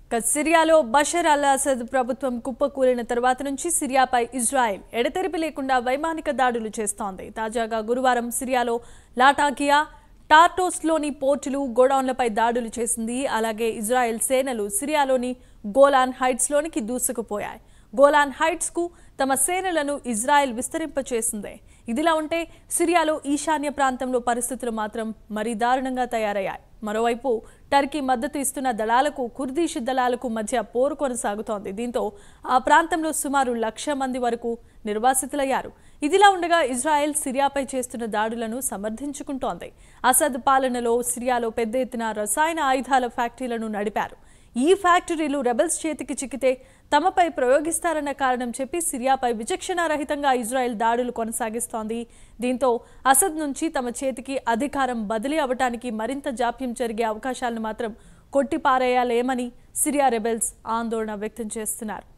ఇక సిరియాలో Bashar al Asad ప్రభుత్వం కుప్పకూలిన తర్వాత నుంచి సిరియాపై ఇజ్రాయెల్ ఎడతెరిపి లేకుండా వైమానిక దాడులు చేస్తోంది తాజాగా గురువారం సిరియాలో లాటాకియా టార్టోస్లోని పోర్టులు గోడౌన్లపై దాడులు చేసింది అలాగే ఇజ్రాయెల్ సేనలు సిరియాలోని గోలాన్ హైట్స్లోనికి దూసుకుపోయాయి గోలాన్ హైట్స్కు తమ సేనలను ఇజ్రాయెల్ విస్తరింపచేసింది ఇదిలా ఉంటే సిరియాలో ఈశాన్య ప్రాంతంలో పరిస్థితులు మాత్రం మరీ దారుణంగా తయారయ్యాయి మరోవైపు టర్కీ మద్దతు ఇస్తున్న దళాలకు కుర్దీష్ దళాలకు మధ్య పోరు కొనసాగుతోంది దీంతో ఆ ప్రాంతంలో సుమారు లక్ష మంది వరకు నిర్వాసితులయ్యారు ఇదిలా ఉండగా ఇజ్రాయెల్ సిరియాపై చేస్తున్న దాడులను సమర్థించుకుంటోంది అసద్ పాలనలో సిరియాలో పెద్ద ఎత్తున రసాయన ఆయుధాల ఫ్యాక్టరీలను నడిపారు ఈ ఫ్యాక్టరీలు రెబల్స్ చేతికి చిక్కితే తమపై ప్రయోగిస్తారన్న కారణం చెప్పి సిరియాపై విచక్షణారహితంగా ఇజ్రాయెల్ దాడులు కొనసాగిస్తోంది దీంతో అసద్ నుంచి తమ చేతికి అధికారం బదిలీ అవటానికి మరింత జాప్యం జరిగే అవకాశాలను మాత్రం కొట్టిపారేయాలేమని సిరియా రెబెల్స్ ఆందోళన వ్యక్తం చేస్తున్నారు